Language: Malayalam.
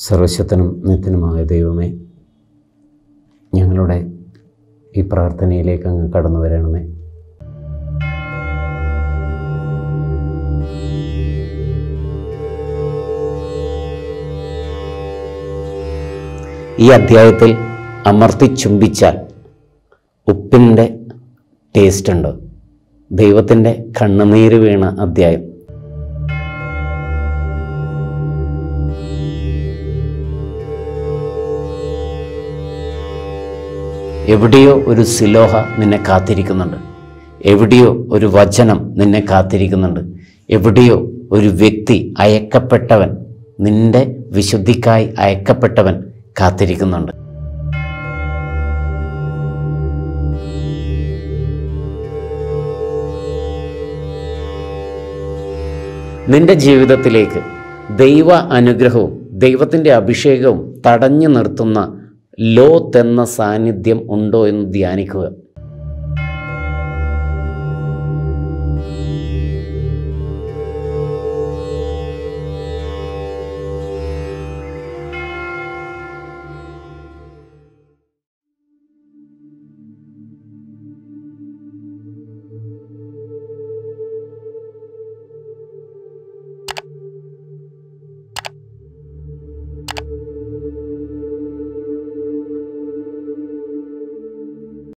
സർവശക്തനും നിത്യനുമായ ദൈവമേ ഞങ്ങളുടെ ഈ പ്രാർത്ഥനയിലേക്ക് അങ്ങ് കടന്നു വരണമേ ഈ അധ്യായത്തിൽ അമർത്തി ചുംബിച്ചാൽ ഉപ്പിൻ്റെ ടേസ്റ്റ് ഉണ്ട് ദൈവത്തിൻ്റെ കണ്ണുനീര് വീണ അധ്യായം എവിടെയോ ഒരു സിലോഹ നിന്നെ കാത്തിരിക്കുന്നുണ്ട് എവിടെയോ ഒരു വചനം നിന്നെ കാത്തിരിക്കുന്നുണ്ട് എവിടെയോ ഒരു വ്യക്തി അയക്കപ്പെട്ടവൻ നിന്റെ വിശുദ്ധിക്കായി അയക്കപ്പെട്ടവൻ കാത്തിരിക്കുന്നുണ്ട് നിന്റെ ജീവിതത്തിലേക്ക് ദൈവ അനുഗ്രഹവും ദൈവത്തിൻ്റെ അഭിഷേകവും തടഞ്ഞു നിർത്തുന്ന ലോത്ത് എന്ന സാന്നിധ്യം ഉണ്ടോ എന്ന് ധ്യാനിക്കുക